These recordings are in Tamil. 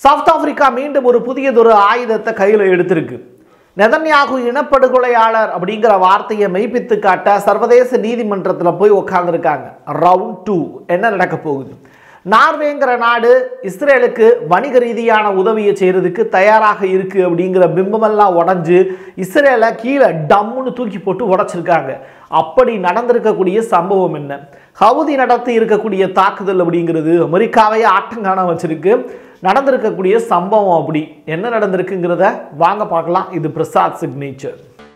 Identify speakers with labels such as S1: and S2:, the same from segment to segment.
S1: சவுத் ஆப்பிரிக்கா மீண்டும் ஒரு புதியதொரு ஆயுதத்தை கையில் எடுத்திருக்கு நெதன்யாகு இனப்படுகொலையாளர் அப்படிங்கிற வார்த்தையை மெய்ப்பித்து காட்ட சர்வதேச நீதிமன்றத்தில் போய் உட்கார்ந்துருக்காங்க ரவுண்ட் டூ என்ன நடக்க போகுது நார்வேங்கிற நாடு இஸ்ரேலுக்கு வணிக ரீதியான உதவியை செய்யறதுக்கு தயாராக இருக்கு அப்படிங்கிற பிம்பமெல்லாம் உடஞ்சு இஸ்ரேலை கீழே டம்முன்னு தூக்கி போட்டு உடைச்சிருக்காங்க அப்படி நடந்திருக்கக்கூடிய சம்பவம் என்ன ஹவுதி நடத்தி இருக்கக்கூடிய தாக்குதல் அப்படிங்கிறது அமெரிக்காவையே ஆட்டங்காண வச்சிருக்கு நடந்திருக்கக்கூடிய சம்பவம் அப்படி என்ன நடந்திருக்குங்கிறத வாங்க பார்க்கலாம் இது Prasad signature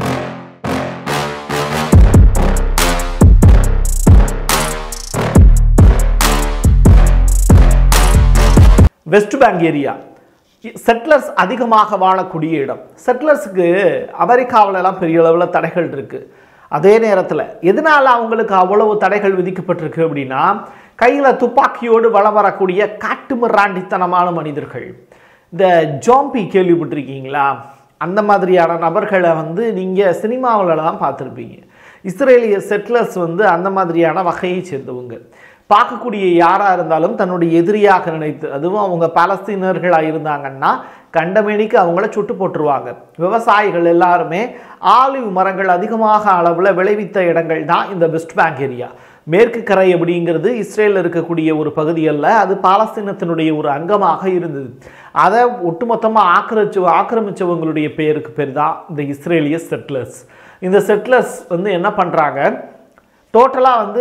S1: West Bank area settlers அதிகமாக வாழக்கூடிய இடம் செட்டிலர்ஸுக்கு அமெரிக்காவிலலாம் பெரிய அளவில் தடைகள் இருக்குது அதே நேரத்தில் எதனால் அவங்களுக்கு அவ்வளவு தடைகள் விதிக்கப்பட்டிருக்கு அப்படின்னா கையில் துப்பாக்கியோடு வளம் வரக்கூடிய காட்டுமிராண்டித்தனமான மனிதர்கள் இந்த ஜாம்பி கேள்விப்பட்டிருக்கீங்களா அந்த மாதிரியான நபர்களை வந்து நீங்கள் சினிமாவில் தான் பார்த்துருப்பீங்க இஸ்ரேலிய செட்டிலர்ஸ் வந்து அந்த மாதிரியான வகையை சேர்ந்தவங்க பார்க்கக்கூடிய யாராக இருந்தாலும் தன்னுடைய எதிரியாக நினைத்து அதுவும் அவங்க பாலஸ்தீனர்களாக இருந்தாங்கன்னா கண்டமேனிக்கு அவங்கள சுட்டு போட்டுருவாங்க விவசாயிகள் எல்லாருமே ஆலிவ் மரங்கள் அதிகமாக அளவில் விளைவித்த இடங்கள் தான் இந்த வெஸ்ட் பேங்க் ஏரியா மேற்கு கரை அப்படிங்கிறது இஸ்ரேலில் இருக்கக்கூடிய ஒரு பகுதி அல்ல அது பாலஸ்தீனத்தினுடைய ஒரு அங்கமாக இருந்தது அதை ஒட்டுமொத்தமாக ஆக்கிரமிச்சு ஆக்கிரமிச்சவங்களுடைய பேருக்கு பேர் தான் இந்த இஸ்ரேலிய செட்டிலர்ஸ் இந்த செட்டிலர்ஸ் வந்து என்ன பண்ணுறாங்க டோட்டலாக வந்து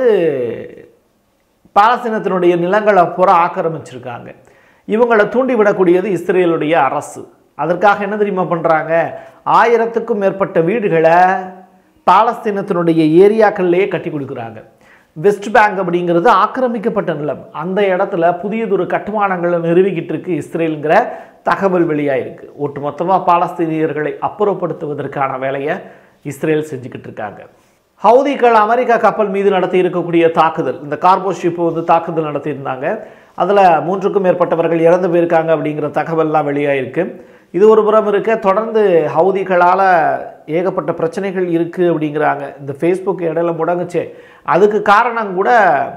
S1: பாலஸ்தீனத்தினுடைய நிலங்களை பூரா ஆக்கிரமிச்சிருக்காங்க இவங்களை தூண்டிவிடக்கூடியது இஸ்ரேலுடைய அரசு அதற்காக என்ன தெரியுமா பண்ணுறாங்க ஆயிரத்துக்கும் மேற்பட்ட வீடுகளை பாலஸ்தீனத்தினுடைய ஏரியாக்கள்லேயே கட்டி கொடுக்குறாங்க வெஸ்ட் பேங்க் அப்படிங்கிறது ஆக்கிரமிக்கப்பட்ட நிலம் அந்த இடத்துல புதியதொரு கட்டுமானங்களை நிறுவிக்கிட்டு இருக்கு இஸ்ரேலுங்கிற தகவல் வெளியாயிருக்கு ஒட்டுமொத்தமாக பாலஸ்தீனியர்களை அப்புறப்படுத்துவதற்கான வேலையை இஸ்ரேல் செஞ்சுக்கிட்டு இருக்காங்க ஹவுதிகள் அமெரிக்கா கப்பல் மீது நடத்தி இருக்கக்கூடிய தாக்குதல் இந்த கார்போ ஷிப் வந்து தாக்குதல் நடத்தியிருந்தாங்க அதில் மூன்றுக்கும் மேற்பட்டவர்கள் இறந்து போயிருக்காங்க அப்படிங்கிற தகவல்லாம் வெளியாயிருக்கு இது ஒரு புறம் இருக்க தொடர்ந்து ஹவுதிகளால் ஏகப்பட்ட பிரச்சனைகள் இருக்குது அப்படிங்கிறாங்க இந்த ஃபேஸ்புக் இடையில முடங்குச்சே அதுக்கு காரணம் கூட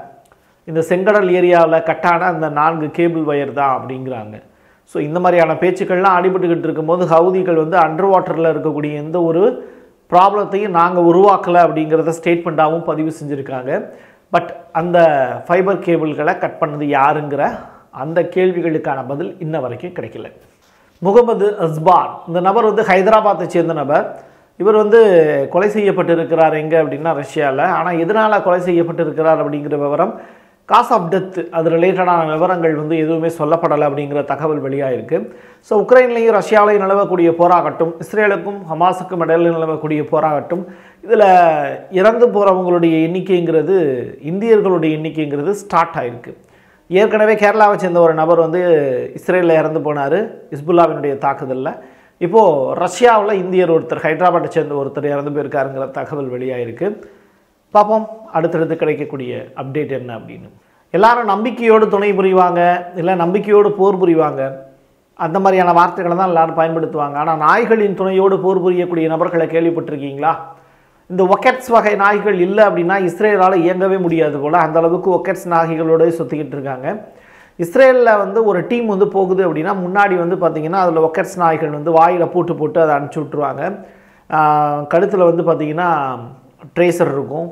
S1: இந்த செங்கடல் ஏரியாவில் கட்டான அந்த நான்கு கேபிள் வயர் தான் அப்படிங்கிறாங்க ஸோ இந்த மாதிரியான பேச்சுக்கள்லாம் அடிபட்டுக்கிட்டு இருக்கும்போது ஹவுதிகள் வந்து அண்டர் வாட்டரில் இருக்கக்கூடிய எந்த ஒரு ப்ராப்ளத்தையும் நாங்கள் உருவாக்கலை அப்படிங்கிறத ஸ்டேட்மெண்ட்டாகவும் பதிவு செஞ்சுருக்காங்க பட் அந்த ஃபைபர் கேபிள்களை கட் பண்ணது யாருங்கிற அந்த கேள்விகளுக்கான பதில் இன்ன வரைக்கும் கிடைக்கல முகமது அஸ்பான் இந்த நபர் வந்து ஹைதராபாத்தை சேர்ந்த நபர் இவர் வந்து கொலை செய்யப்பட்டிருக்கிறார் எங்கே அப்படின்னா ரஷ்யாவில் ஆனால் எதனால் கொலை செய்யப்பட்டிருக்கிறார் அப்படிங்கிற விவரம் காஸ் ஆஃப் டெத் அது ரிலேட்டடான விவரங்கள் வந்து எதுவுமே சொல்லப்படலை அப்படிங்கிற தகவல் வெளியாயிருக்கு ஸோ உக்ரைன்லேயும் ரஷ்யாவிலையும் நிலவக்கூடிய போராகட்டும் இஸ்ரேலுக்கும் ஹமாஸுக்கும் இடையில நிலவக்கூடிய போராகட்டும் இதில் இறந்து போகிறவங்களுடைய எண்ணிக்கைங்கிறது இந்தியர்களுடைய எண்ணிக்கைங்கிறது ஸ்டார்ட் ஆயிருக்கு ஏற்கனவே கேரளாவை சேர்ந்த ஒரு நபர் வந்து இஸ்ரேலில் இறந்து போனார் இஸ்புல்லாவினுடைய தாக்குதலில் இப்போது ரஷ்யாவில் இந்தியர் ஒருத்தர் ஹைதராபாத்தை சேர்ந்த ஒருத்தர் இறந்து போயிருக்காருங்கிற தகவல் வெளியாயிருக்கு பார்ப்போம் அடுத்தடுத்து கிடைக்கக்கூடிய அப்டேட் என்ன அப்படின்னு எல்லாரும் நம்பிக்கையோடு துணை புரிவாங்க இல்லை நம்பிக்கையோடு போர் புரிவாங்க அந்த மாதிரியான வார்த்தைகளை தான் எல்லாரும் பயன்படுத்துவாங்க ஆனால் நாய்களின் துணையோடு போர் புரியக்கூடிய நபர்களை கேள்விப்பட்டிருக்கீங்களா இந்த ஒக்கெட்ஸ் வகை நாய்கள் இல்லை அப்படின்னா இஸ்ரேலால் இயங்கவே முடியாது போல் அந்த அளவுக்கு ஒக்கெட்ஸ் நாய்களோட சுற்றிக்கிட்டு இருக்காங்க இஸ்ரேலில் வந்து ஒரு டீம் வந்து போகுது அப்படின்னா முன்னாடி வந்து பார்த்திங்கன்னா அதில் ஒக்கெட்ஸ் நாய்கள் வந்து வாயில் பூட்டு போட்டு அதை அனுப்பிச்சி விட்ருவாங்க கழுத்தில் வந்து பார்த்திங்கன்னா ட்ரேசர் இருக்கும்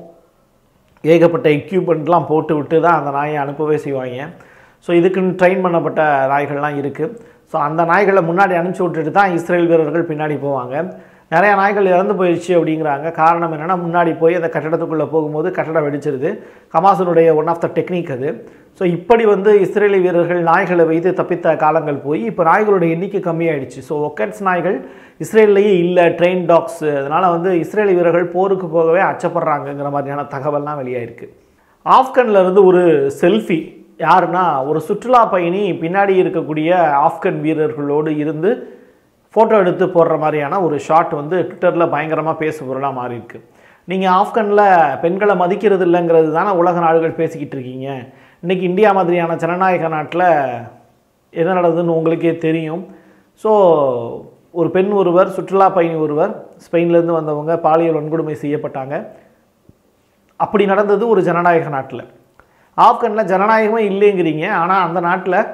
S1: ஏகப்பட்ட எக்யூப்மெண்ட்லாம் போட்டு விட்டு தான் அந்த நாயை அனுப்பவே செய்வாங்க ஸோ இதுக்குன்னு ட்ரெயின் பண்ணப்பட்ட நாய்கள்லாம் இருக்குது ஸோ அந்த நாய்களை முன்னாடி அனுப்பிச்சி விட்டுட்டு தான் இஸ்ரேல் வீரர்கள் பின்னாடி போவாங்க நிறைய நாய்கள் இறந்து போயிடுச்சு அப்படிங்கிறாங்க காரணம் என்னென்னா முன்னாடி போய் அந்த கட்டடத்துக்குள்ளே போகும்போது கட்டடம் வெடிச்சிருது ஹமாஸினுடைய ஒன் ஆஃப் த டெக்னிக் அது ஸோ இப்படி வந்து இஸ்ரேலி வீரர்கள் நாய்களை வைத்து தப்பித்த காலங்கள் போய் இப்போ நாய்களோட எண்ணிக்கை கம்மியாயிடுச்சு ஸோ ஒக்கெட்ஸ் நாய்கள் இஸ்ரேல்லையே இல்லை ட்ரெயின் டாக்ஸ் அதனால் வந்து இஸ்ரேலி வீரர்கள் போருக்கு போகவே அச்சப்படுறாங்கங்கிற மாதிரியான தகவல்லாம் வெளியாயிருக்கு ஆப்கனில் இருந்து ஒரு செல்ஃபி யாருன்னா ஒரு சுற்றுலா பயணி பின்னாடி இருக்கக்கூடிய ஆப்கன் வீரர்களோடு இருந்து ஃபோட்டோ எடுத்து போடுற மாதிரியான ஒரு ஷாட் வந்து ட்விட்டரில் பயங்கரமாக பேசு பொருளாக மாறி இருக்கு நீங்கள் ஆப்கனில் பெண்களை மதிக்கிறது இல்லைங்கிறது தானே உலக நாடுகள் பேசிக்கிட்டு இருக்கீங்க இன்றைக்கி இந்தியா மாதிரியான ஜனநாயக நாட்டில் என்ன நடந்ததுன்னு உங்களுக்கே தெரியும் ஸோ ஒரு பெண் ஒருவர் சுற்றுலா பயணி ஒருவர் ஸ்பெயின்லேருந்து வந்தவங்க பாலியல் வன்கொடுமை செய்யப்பட்டாங்க அப்படி நடந்தது ஒரு ஜனநாயக நாட்டில் ஆப்கனில் ஜனநாயகமே இல்லைங்கிறீங்க ஆனால் அந்த நாட்டில்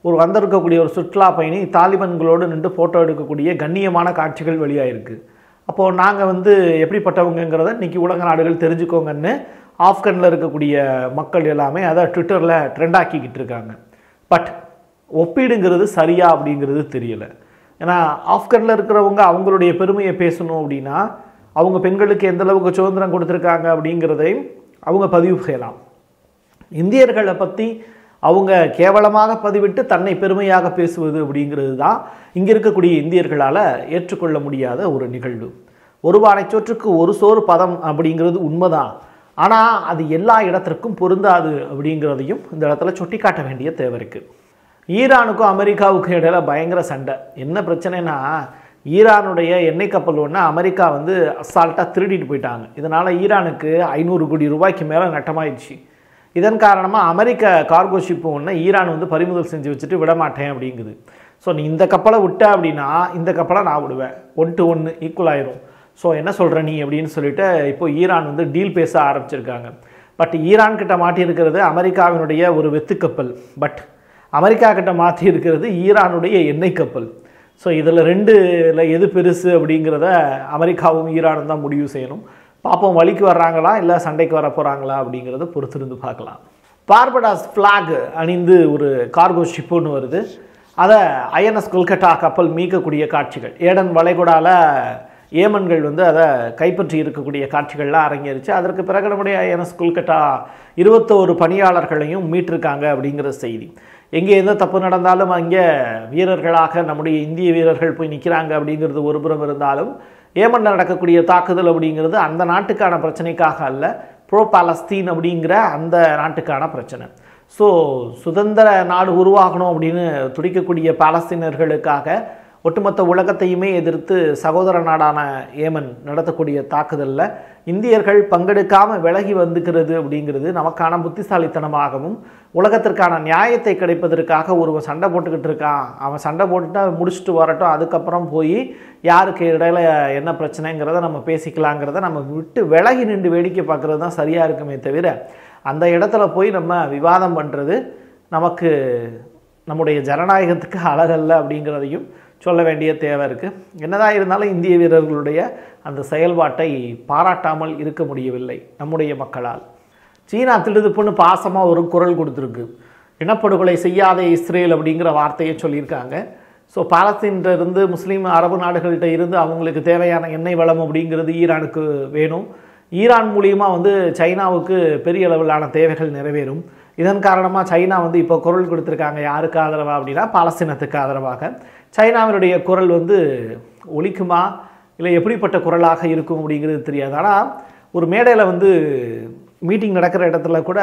S1: ஒரு வந்திருக்கக்கூடிய ஒரு சுற்றுலா பயணி தாலிபன்களோடு நின்று ஃபோட்டோ எடுக்கக்கூடிய கண்ணியமான காட்சிகள் வெளியாயிருக்கு அப்போது நாங்கள் வந்து எப்படிப்பட்டவங்கங்கிறத இன்றைக்கி உலக நாடுகள் தெரிஞ்சுக்கோங்கன்னு ஆப்கனில் இருக்கக்கூடிய மக்கள் எல்லாமே அதை ட்விட்டரில் ட்ரெண்ட் ஆக்கிக்கிட்டு இருக்காங்க பட் ஒப்பீடுங்கிறது சரியா அப்படிங்கிறது தெரியல ஏன்னா ஆப்கனில் இருக்கிறவங்க அவங்களுடைய பெருமையை பேசணும் அப்படின்னா அவங்க பெண்களுக்கு எந்த அளவுக்கு சுதந்திரம் கொடுத்துருக்காங்க அப்படிங்கிறதையும் அவங்க பதிவு செய்யலாம் இந்தியர்களை பற்றி அவங்க கேவலமாக பதிவிட்டு தன்னை பெருமையாக பேசுவது அப்படிங்கிறது தான் இங்கே இருக்கக்கூடிய இந்தியர்களால் ஏற்றுக்கொள்ள முடியாத ஒரு நிகழ்வு ஒரு வாழை சோற்றுக்கு ஒரு சோறு பதம் அப்படிங்கிறது உண்மைதான் ஆனால் அது எல்லா இடத்திற்கும் பொருந்தாது அப்படிங்கிறதையும் இந்த இடத்துல சுட்டி காட்ட வேண்டிய தேவை இருக்குது ஈரானுக்கும் அமெரிக்காவுக்கும் இடையில பயங்கர சண்டை என்ன பிரச்சனைனா ஈரானுடைய எண்ணெய் கப்பல் ஒன்று அமெரிக்கா வந்து அசால்ட்டாக திருடிட்டு போயிட்டாங்க இதனால் ஈரானுக்கு ஐநூறு கோடி ரூபாய்க்கு மேலே நட்டமாயிடுச்சு இதன் காரணமாக அமெரிக்க கார்கோ ஷிப்பு ஒன்று ஈரான் வந்து பறிமுதல் செஞ்சு வச்சுட்டு விட மாட்டேன் அப்படிங்குது ஸோ நீ இந்த கப்பலை விட்ட அப்படின்னா இந்த கப்பலை நான் விடுவேன் ஒன் டு ஒன்று ஈக்குவல் ஆயிரும் ஸோ என்ன சொல்கிற நீ அப்படின்னு சொல்லிட்டு இப்போ ஈரான் வந்து டீல் பேச ஆரம்பிச்சிருக்காங்க பட் ஈரான் கிட்ட மாட்டியிருக்கிறது அமெரிக்காவினுடைய ஒரு வெத்து கப்பல் பட் அமெரிக்கா கிட்ட மாற்றி இருக்கிறது ஈரானுடைய எண்ணெய் கப்பல் ஸோ இதில் ரெண்டுல எது பெருசு அப்படிங்கிறத அமெரிக்காவும் ஈரானும் தான் முடிவு செய்யணும் பார்ப்போம் வழிக்கு வர்றாங்களா இல்லை சண்டைக்கு வர போகிறாங்களா அப்படிங்கிறத பொறுத்திருந்து பார்க்கலாம் பார்படாஸ் ஃப்ளாக் அணிந்து ஒரு கார்கோ ஷிப் ஒன்று வருது அதை ஐஎன்எஸ் கொல்கட்டா கப்பல் மீட்கக்கூடிய காட்சிகள் ஏடன் வளைகுடால ஏமன்கள் வந்து அதை கைப்பற்றி இருக்கக்கூடிய காட்சிகள்லாம் அரங்கேறிச்சு அதற்கு பிறகு நம்முடைய ஐஎன்எஸ் கொல்கட்டா இருபத்தோரு பணியாளர்களையும் மீட்டிருக்காங்க அப்படிங்கிற செய்தி எங்கே எந்த தப்பு நடந்தாலும் அங்கே வீரர்களாக நம்முடைய இந்திய வீரர்கள் போய் நிற்கிறாங்க அப்படிங்கிறது ஒரு புறம் இருந்தாலும் ஏமனில் நடக்கக்கூடிய தாக்குதல் அப்படிங்கிறது அந்த நாட்டுக்கான பிரச்சனைக்காக அல்ல ப்ரோ பாலஸ்தீன் அப்படிங்கிற அந்த நாட்டுக்கான பிரச்சனை ஸோ சுதந்திர நாடு உருவாகணும் அப்படின்னு துடிக்கக்கூடிய பாலஸ்தீனர்களுக்காக ஒட்டுமொத்த உலகத்தையுமே எதிர்த்து சகோதர நாடான ஏமன் நடத்தக்கூடிய தாக்குதலில் இந்தியர்கள் பங்கெடுக்காமல் விலகி வந்துக்கிறது அப்படிங்கிறது நமக்கான புத்திசாலித்தனமாகவும் உலகத்திற்கான நியாயத்தை கிடைப்பதற்காக ஒருவன் சண்டை போட்டுக்கிட்டு இருக்கான் அவன் சண்டை போட்டுட்டு அவன் முடிச்சுட்டு வரட்டும் அதுக்கப்புறம் போய் யாருக்கு இடையில என்ன பிரச்சனைங்கிறத நம்ம பேசிக்கலாங்கிறத நம்ம விட்டு விலகி நின்று வேடிக்கை பார்க்குறது தான் சரியாக இருக்குமே தவிர அந்த இடத்துல போய் நம்ம விவாதம் பண்ணுறது நமக்கு நம்முடைய ஜனநாயகத்துக்கு அழகல்ல அப்படிங்கிறதையும் சொல்ல வேண்டிய தேவை இருக்குது என்னதான் இருந்தாலும் இந்திய வீரர்களுடைய அந்த செயல்பாட்டை பாராட்டாமல் இருக்க முடியவில்லை நம்முடைய மக்களால் சீனா திடுதுப்புன்னு பாசமாக ஒரு குரல் கொடுத்துருக்கு இனப்படுகொலை செய்யாத இஸ்ரேல் அப்படிங்கிற வார்த்தையை சொல்லியிருக்காங்க ஸோ பாலஸ்தீன்ல இருந்து முஸ்லீம் அரபு நாடுகள்கிட்ட இருந்து அவங்களுக்கு தேவையான எண்ணெய் வளம் அப்படிங்கிறது ஈரானுக்கு வேணும் ஈரான் மூலியமாக வந்து சைனாவுக்கு பெரிய அளவிலான தேவைகள் நிறைவேறும் இதன் காரணமாக சைனா வந்து இப்போ குரல் கொடுத்துருக்காங்க யாருக்கு ஆதரவாக அப்படின்னா பாலஸ்தீனத்துக்கு ஆதரவாக சைனாவினுடைய குரல் வந்து ஒலிக்குமா இல்லை எப்படிப்பட்ட குரலாக இருக்கும் அப்படிங்கிறது தெரியாது ஆனால் ஒரு மேடையில் வந்து மீட்டிங் நடக்கிற இடத்துல கூட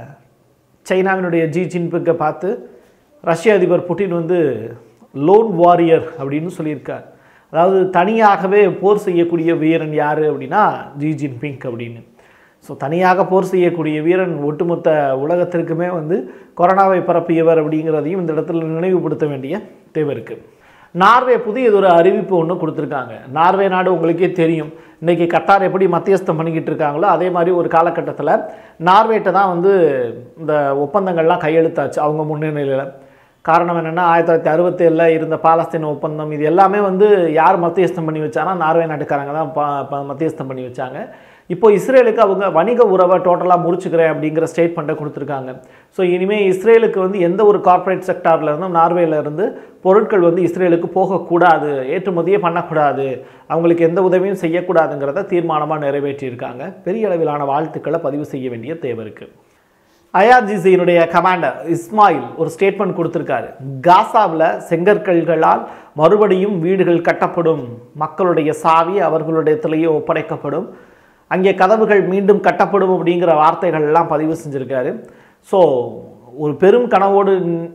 S1: சைனாவினுடைய ஜி ஜின்பிங்கை பார்த்து ரஷ்ய அதிபர் புட்டின் வந்து லோன் வாரியர் அப்படின்னு சொல்லியிருக்கார் அதாவது தனியாகவே போர் செய்யக்கூடிய வீரன் யார் அப்படின்னா ஜி ஜின்பிங் அப்படின்னு ஸோ தனியாக போர் செய்யக்கூடிய வீரன் ஒட்டுமொத்த உலகத்திற்குமே வந்து கொரோனாவை பரப்பியவர் அப்படிங்கிறதையும் இந்த இடத்துல நினைவுபடுத்த வேண்டிய தேவை இருக்குது நார்வே புதியதொரு அறிவிப்பு ஒன்று கொடுத்துருக்காங்க நார்வே நாடு உங்களுக்கே தெரியும் இன்றைக்கி கத்தார் எப்படி மத்தியஸ்தம் பண்ணிக்கிட்டு இருக்காங்களோ அதே மாதிரி ஒரு காலகட்டத்தில் நார்வேட்ட தான் வந்து இந்த ஒப்பந்தங்கள்லாம் கையெழுத்தாச்சு அவங்க முன்னிலையில் காரணம் என்னென்னா ஆயிரத்தி தொள்ளாயிரத்தி அறுபத்தேழில் இருந்த பாலஸ்தீன ஒப்பந்தம் இது எல்லாமே வந்து யார் மத்தியஸ்தம் பண்ணி வச்சானா நார்வே நாட்டுக்காரங்க தான் பா ப- மத்தியஸ்தம் பண்ணி வச்சாங்க இப்போ இஸ்ரேலுக்கு அவங்க வணிக உறவை டோட்டலாக முடிச்சுக்கிறேன் அப்படிங்கிற ஸ்டேட்மெண்ட்டை கொடுத்துருக்காங்க ஸோ இனிமேல் இஸ்ரேலுக்கு வந்து எந்த ஒரு கார்ப்பரேட் செக்டார்ல இருந்தும் நார்வேல இருந்து பொருட்கள் வந்து இஸ்ரேலுக்கு போகக்கூடாது ஏற்றுமதியே பண்ணக்கூடாது அவங்களுக்கு எந்த உதவியும் செய்யக்கூடாதுங்கிறத தீர்மானமாக நிறைவேற்றியிருக்காங்க பெரிய அளவிலான வாழ்த்துக்களை பதிவு செய்ய வேண்டிய தேவை இருக்குது ஐஆர்ஜிசியினுடைய கமாண்டர் இஸ்மாயில் ஒரு ஸ்டேட்மெண்ட் கொடுத்துருக்காரு காசாவில் செங்கற்கல்களால் மறுபடியும் வீடுகள் கட்டப்படும் மக்களுடைய சாவி அவர்களுடையத்திலேயே ஒப்படைக்கப்படும் அங்கே கதவுகள் மீண்டும் கட்டப்படும் அப்படிங்கிற வார்த்தைகள் எல்லாம் பதிவு செஞ்சுருக்காரு ஸோ ஒரு பெரும் கனவோடு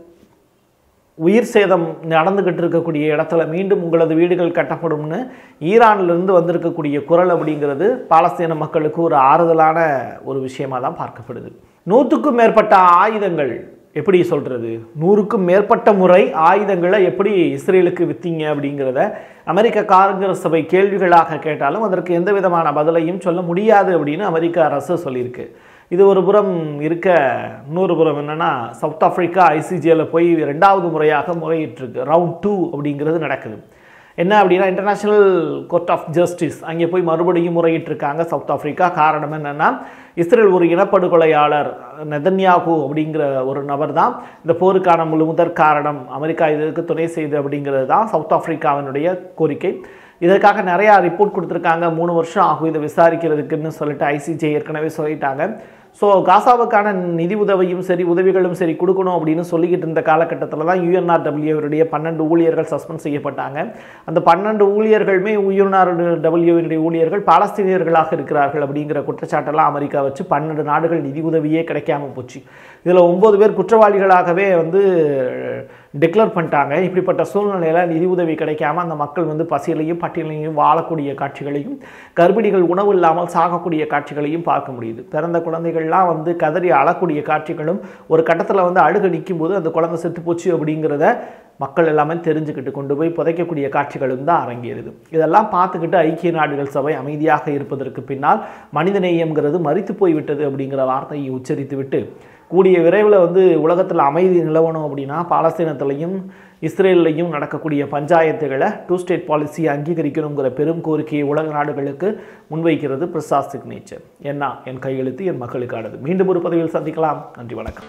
S1: உயிர் சேதம் நடந்துக்கிட்டு இருக்கக்கூடிய இடத்துல மீண்டும் உங்களது வீடுகள் கட்டப்படும்னு ஈரான்லேருந்து வந்திருக்கக்கூடிய குரல் அப்படிங்கிறது பாலஸ்தீன மக்களுக்கு ஒரு ஆறுதலான ஒரு விஷயமா தான் பார்க்கப்படுது நூற்றுக்கும் மேற்பட்ட ஆயுதங்கள் எப்படி சொல்கிறது நூறுக்கும் மேற்பட்ட முறை ஆயுதங்களை எப்படி இஸ்ரேலுக்கு வித்தீங்க அப்படிங்கிறத அமெரிக்க காங்கிரஸ் சபை கேள்விகளாக கேட்டாலும் அதற்கு எந்த விதமான பதிலையும் சொல்ல முடியாது அப்படின்னு அமெரிக்க அரசு சொல்லியிருக்கு இது ஒரு புறம் இருக்க இன்னொரு புறம் என்னன்னா சவுத் ஆப்பிரிக்கா ஐசிஜியில் போய் ரெண்டாவது முறையாக முறையிட்டிருக்கு ரவுண்ட் டூ அப்படிங்கிறது நடக்குது என்ன அப்படின்னா இன்டர்நேஷ்னல் கோர்ட் ஆஃப் ஜஸ்டிஸ் அங்கே போய் மறுபடியும் முறையிட்டிருக்காங்க சவுத் ஆப்பிரிக்கா காரணம் என்னன்னா இஸ்ரேல் ஒரு இனப்படுகொலையாளர் நெதன்யாகு அப்படிங்கிற ஒரு நபர் தான் இந்த போருக்கான முழு முதற் காரணம் அமெரிக்கா இதற்கு துணை செய்து அப்படிங்கிறது தான் சவுத் ஆப்பிரிக்காவினுடைய கோரிக்கை இதற்காக நிறையா ரிப்போர்ட் கொடுத்துருக்காங்க மூணு வருஷம் ஆகும் இதை விசாரிக்கிறதுக்குன்னு சொல்லிட்டு ஐசிஜே ஏற்கனவே சொல்லிட்டாங்க ஸோ காசாவுக்கான நிதி உதவியும் சரி உதவிகளும் சரி கொடுக்கணும் அப்படின்னு சொல்லிக்கிட்டு இருந்த காலகட்டத்தில் தான் யூஎன்ஆர்டபிள்யூடைய பன்னெண்டு ஊழியர்கள் சஸ்பெண்ட் செய்யப்பட்டாங்க அந்த பன்னெண்டு ஊழியர்களுமே யூஎன்ஆர்டபிள்யூவினுடைய ஊழியர்கள் பாலஸ்தீனியர்களாக இருக்கிறார்கள் அப்படிங்கிற குற்றச்சாட்டெல்லாம் அமெரிக்கா வச்சு பன்னெண்டு நாடுகள் நிதி உதவியே கிடைக்காம போச்சு இதில் ஒம்பது பேர் குற்றவாளிகளாகவே வந்து டிக்ளேர் பண்ணிட்டாங்க இப்படிப்பட்ட சூழ்நிலையில் நிதி உதவி கிடைக்காம அந்த மக்கள் வந்து பசியிலையும் பட்டியலையும் வாழக்கூடிய காட்சிகளையும் கர்ப்பிணிகள் உணவு இல்லாமல் சாகக்கூடிய காட்சிகளையும் பார்க்க முடியுது பிறந்த குழந்தைகள்லாம் வந்து கதறி அழக்கூடிய காட்சிகளும் ஒரு கட்டத்தில் வந்து அழுக நிற்கும் போது அந்த குழந்தை செத்து போச்சு அப்படிங்கிறத மக்கள் எல்லாமே தெரிஞ்சுக்கிட்டு கொண்டு போய் புதைக்கக்கூடிய காட்சிகளும் தான் அரங்கேறுது இதெல்லாம் பார்த்துக்கிட்டு ஐக்கிய நாடுகள் சபை அமைதியாக இருப்பதற்கு பின்னால் மனிதநேயம்ங்கிறது மறித்து போய்விட்டது அப்படிங்கிற வார்த்தையை உச்சரித்து விட்டு கூடிய விரைவில் வந்து உலகத்தில் அமைதி நிலவணும் அப்படின்னா பாலஸ்தீனத்திலையும் இஸ்ரேல்லையும் நடக்கக்கூடிய பஞ்சாயத்துகளை டூ ஸ்டேட் பாலிசியை அங்கீகரிக்கணுங்கிற பெரும் கோரிக்கையை உலக நாடுகளுக்கு முன்வைக்கிறது பிரசாத் சிக்னேச்சர் என்ன என் கையெழுத்து என் மக்களுக்கானது மீண்டும் ஒரு பதிவில் சந்திக்கலாம் நன்றி வணக்கம்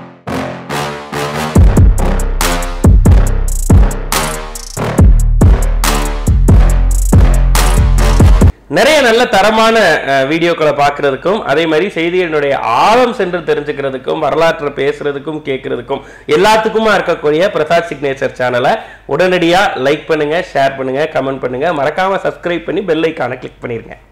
S2: நிறைய நல்ல தரமான அஹ், வீடியோக்களை பார்க்கறதுக்கும் அதே மாதிரி செய்திகளினுடைய ஆழம் சென்று தெரிஞ்சுக்கிறதுக்கும் வரலாற்றை பேசுறதுக்கும் கேட்கறதுக்கும் எல்லாத்துக்குமா இருக்கக்கூடிய பிரசாத் சிக்னேச்சர் சேனலை உடனடியாக லைக் பண்ணுங்க ஷேர் பண்ணுங்க கமெண்ட் பண்ணுங்க மறக்காம சப்ஸ்கிரைப் பண்ணி பெல் ஐக்கானை கிளிக் பண்ணிருங்க